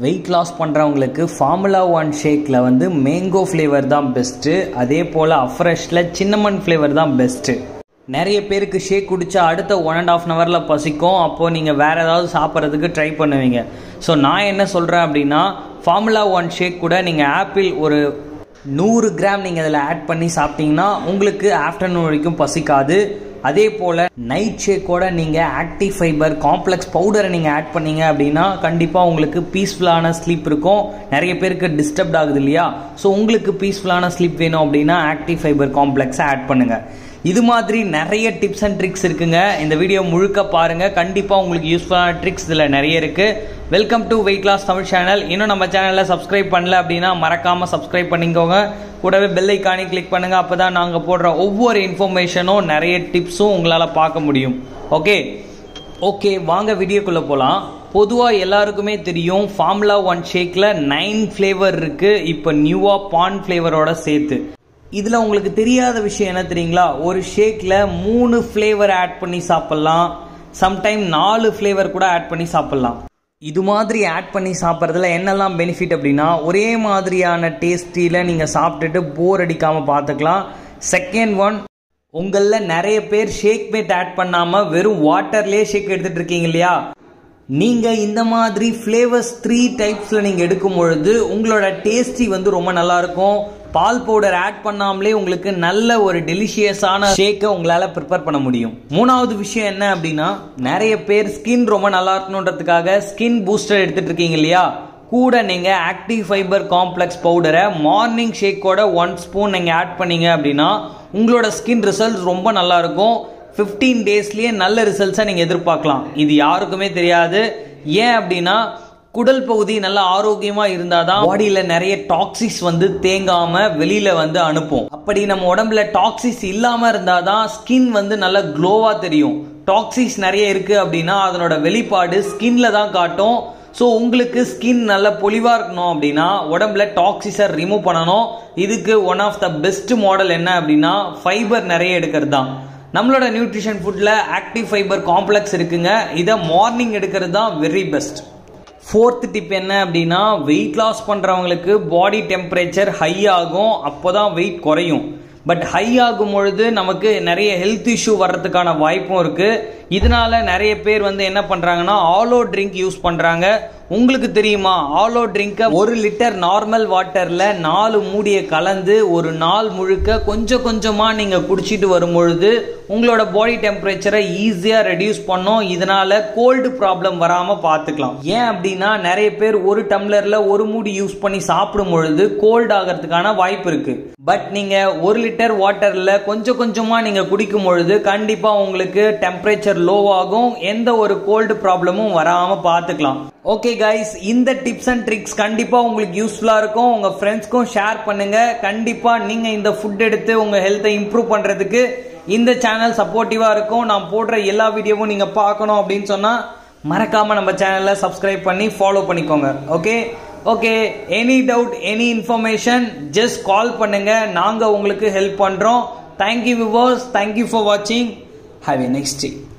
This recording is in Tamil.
வெயிட் லாஸ் பண்ணுறவங்களுக்கு ஃபார்முலா ஒன் ஷேக்கில் வந்து மேங்கோ ஃப்ளேவர் தான் பெஸ்ட்டு அதே போல் அஃப்ரெஷில் சின்னமன் ஃப்ளேவர் தான் பெஸ்ட்டு நிறைய பேருக்கு ஷேக் குடிச்சா அடுத்த ஒன் அண்ட் ஆஃப் ஹவரில் பசிக்கும் அப்போது நீங்கள் வேறு ஏதாவது சாப்பிட்றதுக்கு ட்ரை பண்ணுவீங்க ஸோ நான் என்ன சொல்கிறேன் அப்படின்னா ஃபார்முலா ஒன் ஷேக் கூட நீங்கள் ஆப்பிள் ஒரு நூறு கிராம் நீங்கள் அதில் ஆட் பண்ணி சாப்பிட்டீங்கன்னா உங்களுக்கு ஆஃப்டர்நூன் வரைக்கும் பசிக்காது அதே போல் நைட் ஷேக்கோட நீங்கள் ஆக்டிவ் ஃபைபர் காம்ப்ளெக்ஸ் பவுடரை நீங்கள் ஆட் பண்ணீங்க அப்படின்னா கண்டிப்பாக உங்களுக்கு பீஸ்ஃபுல்லான ஸ்லீப் இருக்கும் நிறைய பேருக்கு டிஸ்டர்ப்ட் ஆகுது இல்லையா ஸோ உங்களுக்கு பீஸ்ஃபுல்லான ஸ்லீப் வேணும் அப்படின்னா ஆக்டிவ் ஃபைபர் காம்ப்ளெக்ஸை ஆட் பண்ணுங்கள் இது மாதிரி நிறைய டிப்ஸ் அண்ட் ட்ரிக்ஸ் இருக்குங்க இந்த வீடியோ முழுக்க பாருங்க கண்டிப்பாக உங்களுக்கு யூஸ்ஃபுல்லான ட்ரிக்ஸ் இதில் நிறைய இருக்கு welcome to weight loss Tamil channel இன்னும் நம்ம சேனலில் சப்ஸ்கிரைப் பண்ணல அப்படின்னா மறக்காம சப்ஸ்கிரைப் பண்ணிக்கோங்க கூடவே பெல் ஐக்கானி கிளிக் பண்ணுங்க அப்பதான் நாங்கள் போடுற ஒவ்வொரு இன்ஃபர்மேஷனும் நிறைய டிப்ஸும் உங்களால் பார்க்க முடியும் ஓகே ஓகே வாங்க வீடியோக்குள்ளே போகலாம் பொதுவாக எல்லாருக்குமே தெரியும் ஃபார்முலா ஒன் ஷேக்கில் நைன் ஃப்ளேவர் இருக்கு இப்போ நியூவாக பான் ஃப்ளேவரோட சேர்த்து இதில் உங்களுக்கு தெரியாத விஷயம் என்ன தெரியுங்களா ஒரு ஷேக்கில் மூணு ஃப்ளேவர் ஆட் பண்ணி சாப்பிட்லாம் சம்டைம் நாலு ஃப்ளேவர் கூட ஆட் பண்ணி சாப்பிட்லாம் இது மாதிரி ஆட் பண்ணி சாப்பிட்றதுல என்னெல்லாம் பெனிஃபிட் அப்படின்னா ஒரே மாதிரியான டேஸ்டியில் நீங்கள் சாப்பிட்டுட்டு போர் அடிக்காமல் பார்த்துக்கலாம் செகண்ட் ஒன் உங்களில் நிறைய பேர் ஷேக் மேட் ஆட் பண்ணாமல் வெறும் வாட்டர்லேயே ஷேக் எடுத்துகிட்டு இருக்கீங்க இல்லையா நீங்கள் இந்த மாதிரி ஃப்ளேவர்ஸ் த்ரீ டைப்ஸில் நீங்கள் எடுக்கும் பொழுது உங்களோட டேஸ்டி வந்து ரொம்ப நல்லாயிருக்கும் பால் பவுடர் ஆட் பண்ணாமலே உங்களுக்கு நல்ல ஒரு டெலிஷியஸான ஷேக்கை உங்களால் ப்ரிப்பேர் பண்ண முடியும் மூணாவது விஷயம் என்ன அப்படின்னா நிறைய பேர் ஸ்கின் ரொம்ப நல்லா இருக்கணுன்றதுக்காக ஸ்கின் பூஸ்டர் எடுத்துட்டு இருக்கீங்க இல்லையா கூட நீங்கள் ஆக்டிவ் ஃபைபர் காம்ப்ளெக்ஸ் பவுடரை மார்னிங் ஷேக்கோட ஒன் ஸ்பூன் நீங்கள் ஆட் பண்ணீங்க அப்படின்னா உங்களோட ஸ்கின் ரிசல்ட்ஸ் ரொம்ப நல்லா இருக்கும் ஃபிஃப்டீன் டேஸ்லேயே நல்ல ரிசல்ட்ஸை நீங்கள் எதிர்பார்க்கலாம் இது யாருக்குமே தெரியாது ஏன் அப்படின்னா குடல் பகுதி நல்ல ஆரோக்கியமா இருந்தாதான் பாடியில நிறைய டாக்ஸிஸ் வந்து தேங்காம வெளியில வந்து அனுப்பும் அப்படி நம்ம உடம்புல டாக்ஸிஸ் இல்லாம இருந்தாதான் ஸ்கின் வந்து நல்ல க்ளோவா தெரியும் டாக்ஸிஸ் நிறைய இருக்கு அப்படின்னா அதனோட வெளிப்பாடு ஸ்கின்ல தான் காட்டும் ஸோ உங்களுக்கு ஸ்கின் நல்ல பொலிவாக இருக்கணும் அப்படின்னா உடம்புல டாக்ஸிஸை ரிமூவ் பண்ணணும் இதுக்கு one of the best model என்ன அப்படின்னா ஃபைபர் நிறைய எடுக்கிறது தான் நம்மளோட நியூட்ரிஷன் ஃபுட்டில் ஆக்டிவ் ஃபைபர் காம்ப்ளெக்ஸ் இருக்குங்க இதை மார்னிங் எடுக்கிறது தான் வெரி பெஸ்ட் ஃபோர்த் டிப் என்ன அப்படின்னா வெயிட் லாஸ் பண்ணுறவங்களுக்கு பாடி டெம்பரேச்சர் ஹை ஆகும் அப்போ தான் வெயிட் குறையும் பட் ஹை ஆகும் பொழுது நமக்கு நிறைய ஹெல்த் இஷ்யூ வர்றதுக்கான வாய்ப்பும் இருக்குது இதனால நிறைய பேர் வந்து என்ன பண்ணுறாங்கன்னா ஆலோ ட்ரிங்க் யூஸ் பண்ணுறாங்க உங்களுக்கு தெரியுமா ஆலோ ட்ரிங்கை ஒரு லிட்டர் நார்மல் வாட்டரில் நாலு மூடியை கலந்து ஒரு நாள் முழுக்க கொஞ்சம் கொஞ்சமாக நீங்கள் குடிச்சிட்டு வரும்பொழுது உங்களோட பாடி டெம்பரேச்சரை ஈஸியாக ரெடியூஸ் பண்ணும் இதனால கோல்டு ப்ராப்ளம் வராமல் பார்த்துக்கலாம் ஏன் அப்படின்னா நிறைய பேர் ஒரு டம்ளரில் ஒரு மூடி யூஸ் பண்ணி சாப்பிடும் பொழுது கோல்டு ஆகிறதுக்கான வாய்ப்பு இருக்கு பட் நீங்கள் ஒரு லிட்டர் வாட்டரில் கொஞ்சம் கொஞ்சமாக நீங்கள் குடிக்கும் பொழுது கண்டிப்பாக உங்களுக்கு டெம்பரேச்சர் லோ ஆகும் எந்த ஒரு கோல்டு ப்ராப்ளமும் வராமல் பார்த்துக்கலாம் ஓகே கைஸ் இந்த டிப்ஸ் அண்ட் ட்ரிக்ஸ் கண்டிப்பாக உங்களுக்கு யூஸ்ஃபுல்லாக இருக்கும் உங்கள் ஃப்ரெண்ட்ஸ்க்கும் ஷேர் பண்ணுங்க கண்டிப்பாக நீங்கள் இந்த ஃபுட் எடுத்து உங்கள் ஹெல்த்தை இம்ப்ரூவ் பண்ணுறதுக்கு இந்த சேனல் சப்போர்ட்டிவாக இருக்கும் நான் போடுற எல்லா வீடியோவும் நீங்கள் பார்க்கணும் அப்படின்னு சொன்னால் மறக்காமல் நம்ம சேனலை சப்ஸ்கிரைப் பண்ணி ஃபாலோ பண்ணிக்கோங்க okay okay any doubt any information just call பண்ணுங்க நாங்கள் உங்களுக்கு ஹெல்ப் பண்ணுறோம் தேங்க்யூ விவர்ஸ் தேங்க்யூ ஃபார் வாட்சிங் ஹாவ் எ நெக்ஸ்ட் டே